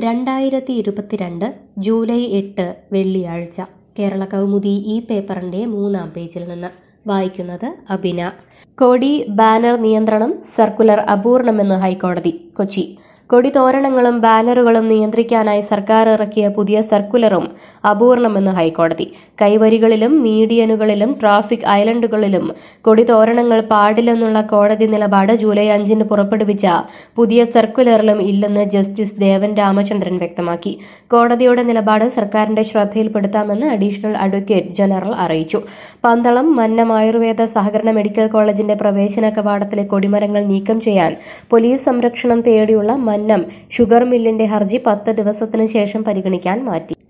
രണ്ടായിരത്തി ഇരുപത്തിരണ്ട് ജൂലൈ എട്ട് വെള്ളിയാഴ്ച കേരള കൗമുദി ഈ പേപ്പറിൻ്റെ മൂന്നാം പേജിൽ നിന്ന് വായിക്കുന്നത് അബിന കൊടി ബാനർ നിയന്ത്രണം സർക്കുലർ അപൂർണമെന്ന് ഹൈക്കോടതി കൊച്ചി കൊടി തോരണങ്ങളും ബാനറുകളും നിയന്ത്രിക്കാനായി സർക്കാർ ഇറക്കിയ പുതിയ സർക്കുലറും അപൂർണമെന്ന് ഹൈക്കോടതി കൈവരികളിലും മീഡിയനുകളിലും ട്രാഫിക് ഐലൻഡുകളിലും കൊടി തോരണങ്ങൾ പാടില്ലെന്നുള്ള കോടതി നിലപാട് ജൂലൈ അഞ്ചിന് പുറപ്പെടുവിച്ച പുതിയ സർക്കുലറിലും ഇല്ലെന്ന് ജസ്റ്റിസ് ദേവൻ രാമചന്ദ്രൻ വ്യക്തമാക്കി കോടതിയുടെ നിലപാട് സർക്കാരിന്റെ ശ്രദ്ധയിൽപ്പെടുത്താമെന്ന് അഡീഷണൽ അഡ്വക്കേറ്റ് ജനറൽ അറിയിച്ചു പന്തളം മന്നം ആയുർവേദ സഹകരണ മെഡിക്കൽ കോളേജിന്റെ പ്രവേശന കവാടത്തിലെ കൊടിമരങ്ങൾ നീക്കം ചെയ്യാൻ പോലീസ് സംരക്ഷണം തേടിയുള്ള മന്നം ഷുഗർ മില്ലിന്റെ ഹർജി പത്ത് ദിവസത്തിനു ശേഷം പരിഗണിക്കാൻ മാറ്റി